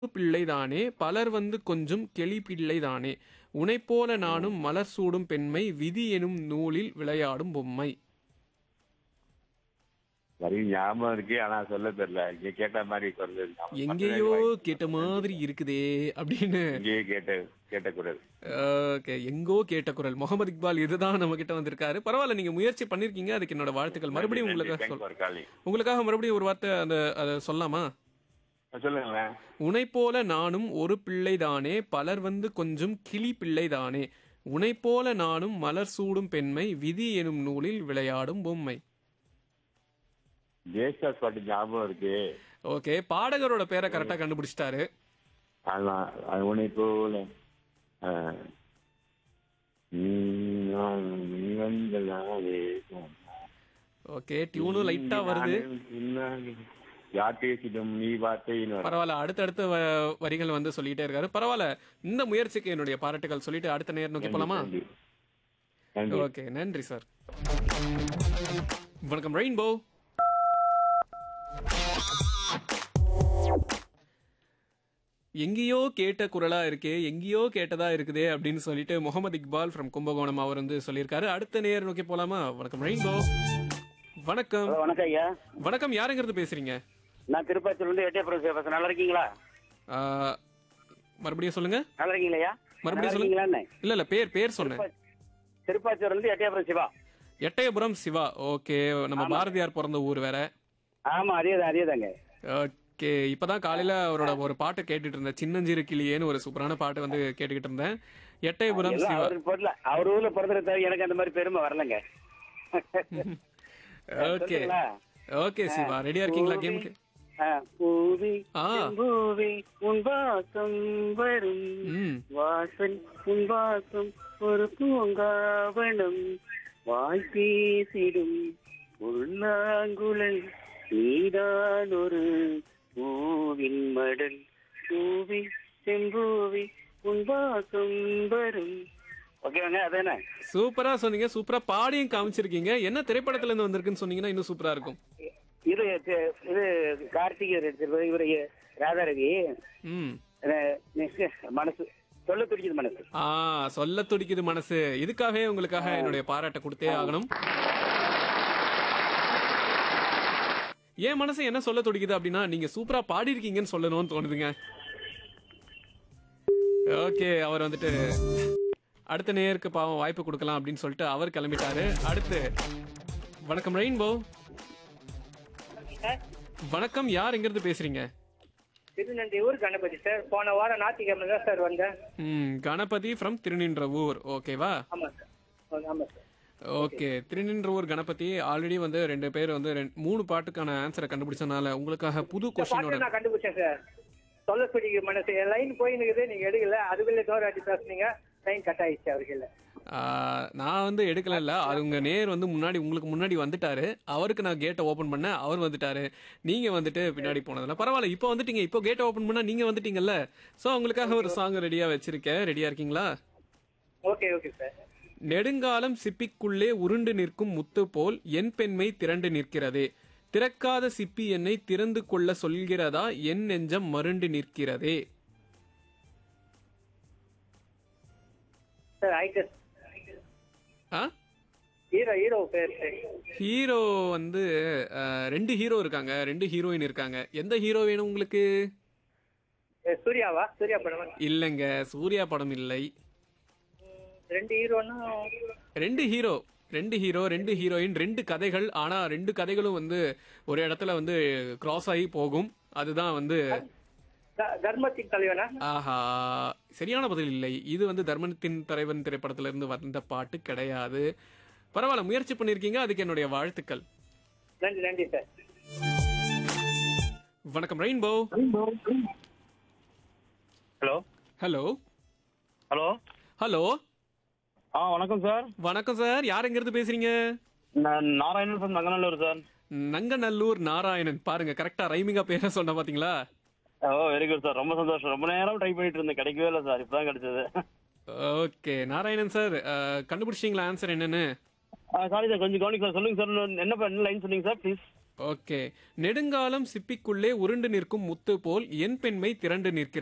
பிள்ளைதானே பலர் வந்து கொஞ்சும் கெளி பிள்ளைதானே உனைப்போல நானும் மலர் சூடும் பெண்மை விதி எனும் நூலில் விளையாடும் பொம்மை வரி ஞாபகம் இருக்கு ஆனா சொல்ல தெரியல இங்க கேட்ட மாதிரி குரல் ஞாபகம். எங்கேயோ கேட்ட மாதிரி இருக்குதே அப்படின்னு இங்கேயே கேட்ட கேட்ட குரல் ஓகே எங்கோ கேட்ட குரல் முகமது இக்பால் இதுதான் நம்ம கிட்ட வந்திருக்காரு பரவாயில்ல நீங்க முயற்சி பண்ணிருக்கீங்க அதுக்கு என்னோட வாழ்த்துக்கள் மறுபடியும் நன்றி, உங்களுக்கு thanks சொல் for calling. உங்களுக்காக மறுபடியும் ஒரு வார்த்தை அந்த அதை சொல்லலாமா சொல்லுங்களேன் உனைப்போல நானும் ஒரு பிள்ளைதானே பலர் வந்து கொஞ்சம் கிளி பிள்ளைதானே உனைப்போல நானும் மலர் சூடும் பெண்மை விதி எனும் நூலில் விளையாடும் பொம்மை ஜேசாஸ் பாட்டு ஞாபகம் இருக்கு ஓகே பாடகரோட பேரை கரெக்டா கண்டுபிடிச்சிட்டாரு ஆனா அது உன்னை போல ஆ, நீ நான் நீ வந்ததாலே ஓகே டியூனும் லைட்டா வருது யார் பேசிடும் நீ வார்த்தைன்னு வரும். பரவாயில்ல அடுத்தடுத்த வ- வரிகள் வந்து சொல்லிட்டே இருக்காரு பரவாயில்ல இந்த முயற்சிக்கு என்னுடைய பாராட்டுகள் சொல்லிட்டு அடுத்த நேரம் நோக்கி போலாமா நன்றி. நன்றி ஓகே நன்றி சார் வணக்கம் ரெயின்போ எங்கேயோ கேட்ட குரலா இருக்கே எங்கேயோ கேட்டதா இருக்குதே அப்படின்னு சொல்லிட்டு முகமது இக்பால் ஃப்ரம் கும்பகோணம் அவர் வந்து சொல்லியிருக்காரு அடுத்த நேரம் நோக்கி போலாமா வணக்கம் ரெயின்போ வணக்கம் ஹலோ வணக்கம் ஐயா வணக்கம் யாருங்கிறது பேசுறீங்க நான் திருப்பாச்சூர்லேருந்து எட்டயபுரம் பேசுறேன் நல்லா இருக்கீங்களா ஆ, மறுபடியும் சொல்லுங்க நல்லா இருக்கீங்களா ஐயா மறுபடியும் நல்லா சொல்லுங்க இருக்கீங்களாண்ணே? இல்ல இல்ல பேர் பேர் சொன்னேன் திருப்பாச்சூர்லேருந்து எட்டயபுரம் சிவா எட்டயபுரம் சிவா ஓகே நம்ம பாரதியார் பிறந்த ஊர் வேற ஆமா அதேதான் அதேதாங்க ஓகே இப்பதான் காலையில அவரோட ஒரு பாட்டு கேட்டுட்டு இருந்தேன் சின்னஞ்சிறு கிளியேன்னு ஒரு சூப்பரான பாட்டு வந்து கேட்டுக்கிட்டு இருந்தேன் எட்டயபுரம் எல்லாம் சிவா அவரு பொருள் அவர் ஊர்ல பிறந்தது தவிர எனக்கு அந்த மாதிரி பெருமை வரலங்க ஓகே சொல்லுங்களா? ஓகே சிவா ரெடியா இருக்கீங்களா கேமுக்கு ஆ, பூவி ஆ. பூவி உன் வாசம் வரும் ம் வாசல் உன் வாசம் ஒரு பூங்காவனம் வாய் பேசிடும் உள்ளாங்குழல் நீதான் ஒரு பூவின் மடல் பூவி செம்பூவி உன் வாசம் வரும் ஓகேவாங்க அதானே சூப்பரா சொன்னீங்க சூப்பரா பாடியும் காமிச்சிருக்கீங்க என்ன திரைப்படத்துல இருந்து வந்திருக்குன்னு சொன்னீங்கன்னா இன்னும் சூப்பரா இருக்கும் இது இது கார்த்திகை எடுத்திருப்பது இவரு ராதாரவி ம் அஹ், மனசு சொல்ல துடிக்குது மனசு ஆ சொல்ல துடிக்குது மனசு இதுக்காகவே உங்களுக்காக என்னுடைய பாராட்டை கொடுத்தே ஆகணும் என் மனசு என்ன சொல்ல துடிக்குது அப்படின்னா நீங்க சூப்பரா பாடிருக்கீங்கன்னு சொல்லணும்னு தோணுதுங்க ஓகே அவர் வந்துட்டு அடுத்த நேருக்கு பாவம் வாய்ப்பு கொடுக்கலாம் அப்படின்னு சொல்லிட்டு அவர் கிளம்பிட்டாரு அடுத்து வணக்கம் ரெயின்போ வணக்கம் யார் எங்க இருந்து பேசுறீங்க திருநெல்வேலூர் கணபதி சார் போன வாரம் ஞாயிற்றுக்கிழமை தான் சார் வந்தேன் ம் கணபதி ஃப்ரம் திருநின்ற ஊர் ஓகேவா ஆமா சார் ஆமா sir okay Thirunindravur Ganapathi already வந்து ரெண்டு பேர் வந்து ரெண்டு- மூணு பாட்டுக்கான ஆன்சரை கண்டுபிடிச்சனால உங்களுக்காக புது கொஸ்டினோட பாட்டு நான் கண்டுபிடிச்சேன் சார் சொல்ல பிடிக்க மனசு என் லைன் போயினுக்குது நீங்க எடுக்கல அதுக்குள்ள தோராட்டி பேசுனீங்க லைன் கட் ஆயிடுச்சு அவர்கள் நான் வந்து எடுக்கல இல்ல அது உங்க நேர் வந்து முன்னாடி உங்களுக்கு முன்னாடி வந்துட்டாரு அவருக்கு நான் கேட்டை ஓபன் பண்ண அவர் வந்துட்டாரு நீங்க வந்துட்டு பின்னாடி போனதுல பரவாயில்ல இப்போ வந்துட்டீங்க இப்போ கேட்டை ஓபன் பண்ணா நீங்க வந்துட்டீங்கல்ல சோ உங்களுக்காக ஒரு சாங் ரெடியா வச்சிருக்கேன் ரெடியா இருக்கீங்களா ஓகே ஓகே சார் நெடுங்காலம் சிப்பிக்குள்ளே உருண்டு நிற்கும் முத்து போல் என் பெண்மை திரண்டு நிற்கிறதே திறக்காத சிப்பி என்னை திறந்து கொள்ள சொல்கிறதா என் நெஞ்சம் மருண்டு நிற்கிறதே சார் ஆயிட்டு ஆ ஹீரோ ஹீரோ பேர் சார் ஹீரோ வந்து அஹ், ரெண்டு ஹீரோ இருக்காங்க ரெண்டு ஹீரோயின் இருக்காங்க எந்த ஹீரோ வேணும் உங்களுக்கு ஏ, சூர்யாவா சூர்யா படம் இல்லைங்க சூர்யா படம் இல்லை ரெண்டு ஹீரோனா ரெண்டு ஹீரோ ரெண்டு ஹீரோ ரெண்டு ஹீரோயின் ரெண்டு கதைகள் ஆனா ரெண்டு கதைகளும் வந்து ஒரு இடத்துல வந்து கிராஸ் ஆகி போகும் அதுதான் வந்து த- தர்மத்தின் தலைவனா ஆஹா சரியான பதில் இல்லை இது வந்து தர்மத்தின் தலைவன் திரைப்படத்துல இருந்து வந்த பாட்டு கிடையாது பரவாயில்ல முயற்சி பண்ணிருக்கீங்க அதுக்கு என்னுடைய வாழ்த்துக்கள் நன்றி நன்றி சார் வணக்கம் rainbow hello hello hello hello ஆ வணக்கம் சார் வணக்கம் சார் யார் எங்க இருந்து பேசுறீங்க நான் நாராயணன் ஃப்ரம் நங்கநல்லூர் சார் நங்கநல்லூர் நாராயணன் பாருங்க கரெக்டா ரைமிங்கா பேர சொன்ன பாத்தீங்களா ஓ வெரி குட் சார் ரொம்ப சந்தோஷம் ரொம்ப நேரம் ட்ரை பண்ணிட்டு இருந்தேன் கிடைக்கவே இல்லை சார் இப்பதான் கிடைச்சது ஓகே நாராயணன் சார் கண்டுபிடிச்சிங்களா ஆன்சர் என்னன்னு சாரி சார் கொஞ்சம் கவனிக்க சார் சொல்லுங்க சார் என்ன என்ன லைன் சொன்னீங்க சார் ப்ளீஸ் ஓகே நெடுங்காலம் சிப்பிக்குள்ளே உருண்டு நிற்கும் முத்து போல் என் பெண்மை திரண்டு நிற்கிறது